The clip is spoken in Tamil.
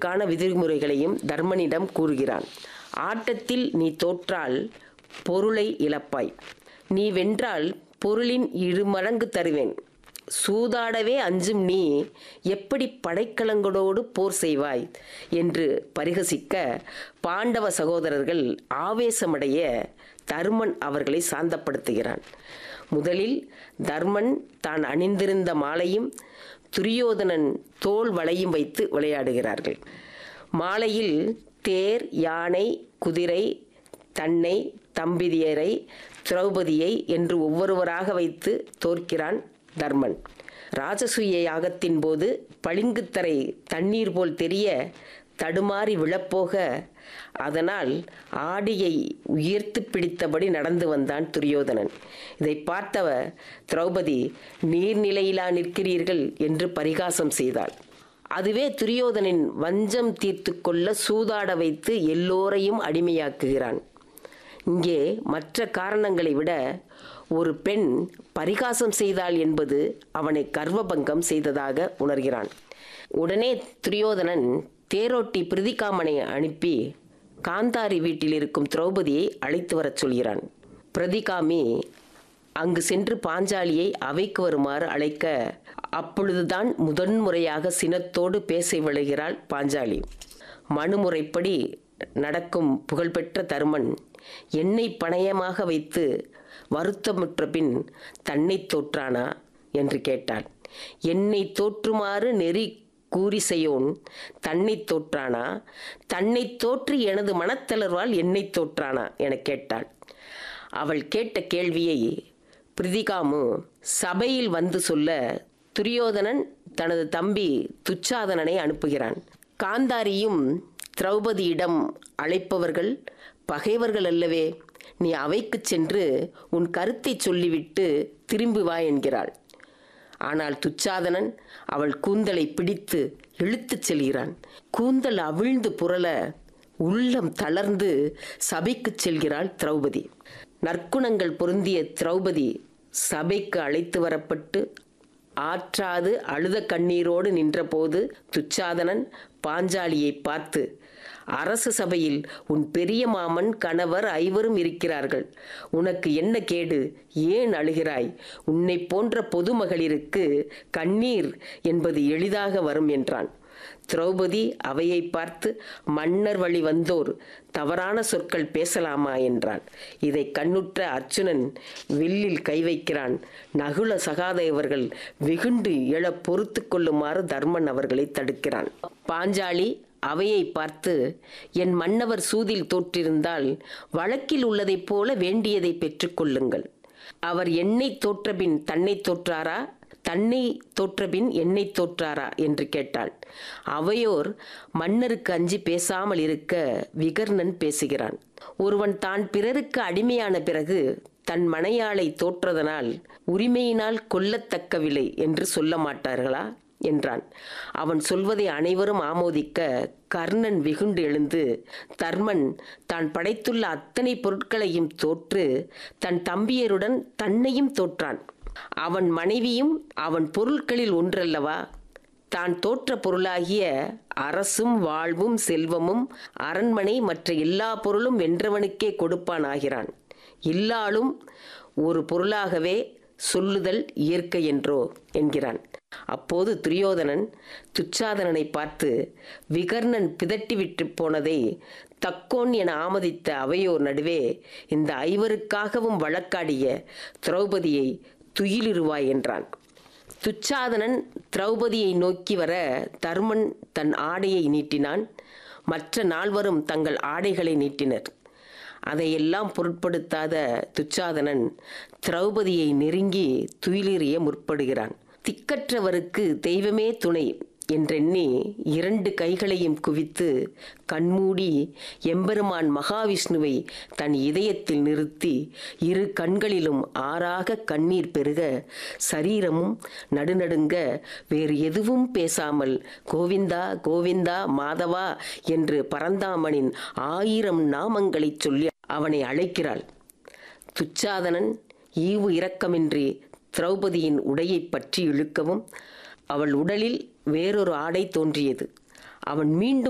ஆட்டத்திற்கான விதிமுறைகளையும் தர்மனிடம் கூறுகிறான் ஆட்டத்தில் நீ தோற்றால் பொருளை இழப்பாய் நீ வென்றால் பொருளின் இருமடங்கு தருவேன் சூதாடவே அஞ்சும் நீ எப்படி படைக்கலங்களோடு போர் செய்வாய் என்று பரிகசிக்க பாண்டவ சகோதரர்கள் ஆவேசமடைய தருமன் அவர்களை சாந்தப்படுத்துகிறான் முதலில் தர்மன் தான் அணிந்திருந்த மாலையும் துரியோதனன் தோல் வளையும் வைத்து விளையாடுகிறார்கள் மாலையில் தேர் யானை குதிரை தன்னை தம்பிதியரை திரௌபதியை என்று ஒவ்வொருவராக வைத்து தோற்கிறான் தர்மன் ராஜசூய யாகத்தின் போது பளிங்குத்தரை தண்ணீர் போல் தெரிய தடுமாறி விழப்போக அதனால் ஆடியை உயர்த்து பிடித்தபடி நடந்து வந்தான் துரியோதனன் இதை பார்த்தவ திரௌபதி நீர்நிலையிலா நிற்கிறீர்கள் என்று பரிகாசம் செய்தாள் அதுவே துரியோதனின் வஞ்சம் தீர்த்து கொள்ள சூதாட வைத்து எல்லோரையும் அடிமையாக்குகிறான் இங்கே மற்ற காரணங்களை விட ஒரு பெண் பரிகாசம் செய்தாள் என்பது அவனை கர்வபங்கம் செய்ததாக உணர்கிறான் உடனே துரியோதனன் தேரோட்டி பிரதிகாமனை அனுப்பி காந்தாரி வீட்டில் இருக்கும் திரௌபதியை அழைத்து வரச் சொல்கிறான் பிரதிகாமி அங்கு சென்று பாஞ்சாலியை அவைக்கு வருமாறு அழைக்க அப்பொழுதுதான் முதன்முறையாக சினத்தோடு பேச விழுகிறாள் பாஞ்சாலி மனுமுறைப்படி நடக்கும் புகழ்பெற்ற தருமன் என்னை பணயமாக வைத்து வருத்தமுற்ற பின் தன்னை தோற்றானா என்று கேட்டாள் என்னை தோற்றுமாறு நெறி கூறிசையோன் தன்னை தோற்றானா தன்னை தோற்று எனது மனத்தளர்வால் என்னை தோற்றானா என கேட்டாள் அவள் கேட்ட கேள்வியை பிரிதிகாமு சபையில் வந்து சொல்ல துரியோதனன் தனது தம்பி துச்சாதனனை அனுப்புகிறான் காந்தாரியும் திரௌபதியிடம் அழைப்பவர்கள் பகைவர்கள் அல்லவே நீ அவைக்கு சென்று உன் கருத்தை சொல்லிவிட்டு திரும்பி வா என்கிறாள் ஆனால் துச்சாதனன் அவள் கூந்தலை பிடித்து இழுத்துச் செல்கிறான் கூந்தல் அவிழ்ந்து புரள உள்ளம் தளர்ந்து சபைக்குச் செல்கிறாள் திரௌபதி நற்குணங்கள் பொருந்திய திரௌபதி சபைக்கு அழைத்து வரப்பட்டு ஆற்றாது அழுத கண்ணீரோடு நின்றபோது துச்சாதனன் பாஞ்சாலியை பார்த்து அரசு சபையில் உன் பெரிய மாமன் கணவர் ஐவரும் இருக்கிறார்கள் உனக்கு என்ன கேடு ஏன் அழுகிறாய் உன்னை போன்ற பொதுமகளிருக்கு கண்ணீர் என்பது எளிதாக வரும் என்றான் திரௌபதி அவையை பார்த்து மன்னர் வழி வந்தோர் தவறான சொற்கள் பேசலாமா என்றான் இதை கண்ணுற்ற அர்ச்சுனன் வில்லில் கை வைக்கிறான் நகுல சகாதேவர்கள் வெகுண்டு எழ பொறுத்து கொள்ளுமாறு தர்மன் அவர்களை தடுக்கிறான் பாஞ்சாலி அவையை பார்த்து என் மன்னவர் சூதில் தோற்றிருந்தால் வழக்கில் உள்ளதைப் போல வேண்டியதை பெற்றுக்கொள்ளுங்கள் அவர் என்னை தோற்றபின் தன்னை தோற்றாரா தன்னை தோற்றபின் என்னை தோற்றாரா என்று கேட்டாள் அவையோர் மன்னருக்கு அஞ்சி பேசாமல் இருக்க விகர்ணன் பேசுகிறான் ஒருவன் தான் பிறருக்கு அடிமையான பிறகு தன் மனையாளை தோற்றதனால் உரிமையினால் கொல்லத்தக்க விலை என்று சொல்ல மாட்டார்களா என்றான் அவன் சொல்வதை அனைவரும் ஆமோதிக்க கர்ணன் வெகுண்டு எழுந்து தர்மன் தான் படைத்துள்ள அத்தனை பொருட்களையும் தோற்று தன் தம்பியருடன் தன்னையும் தோற்றான் அவன் மனைவியும் அவன் பொருட்களில் ஒன்றல்லவா தான் தோற்ற பொருளாகிய அரசும் வாழ்வும் செல்வமும் அரண்மனை மற்ற எல்லா பொருளும் வென்றவனுக்கே கொடுப்பான் ஆகிறான் இல்லாலும் ஒரு பொருளாகவே சொல்லுதல் இயற்கை என்றோ என்கிறான் அப்போது துரியோதனன் துச்சாதனனை பார்த்து விகர்ணன் பிதட்டிவிட்டு போனதை தக்கோன் என ஆமதித்த அவையோர் நடுவே இந்த ஐவருக்காகவும் வழக்காடிய திரௌபதியை துயிலிருவாய் என்றான் துச்சாதனன் திரௌபதியை நோக்கி வர தருமன் தன் ஆடையை நீட்டினான் மற்ற நால்வரும் தங்கள் ஆடைகளை நீட்டினர் அதையெல்லாம் பொருட்படுத்தாத துச்சாதனன் திரௌபதியை நெருங்கி துயிலெறிய முற்படுகிறான் திக்கற்றவருக்கு தெய்வமே துணை என்றெண்ணி இரண்டு கைகளையும் குவித்து கண்மூடி எம்பெருமான் மகாவிஷ்ணுவை தன் இதயத்தில் நிறுத்தி இரு கண்களிலும் ஆறாக கண்ணீர் பெருக சரீரமும் நடுநடுங்க வேறு எதுவும் பேசாமல் கோவிந்தா கோவிந்தா மாதவா என்று பரந்தாமனின் ஆயிரம் நாமங்களைச் சொல்லி அவனை அழைக்கிறாள் துச்சாதனன் ஈவு இரக்கமின்றி திரௌபதியின் உடையை பற்றி இழுக்கவும் அவள் உடலில் வேறொரு ஆடை தோன்றியது அவன் மீண்டும்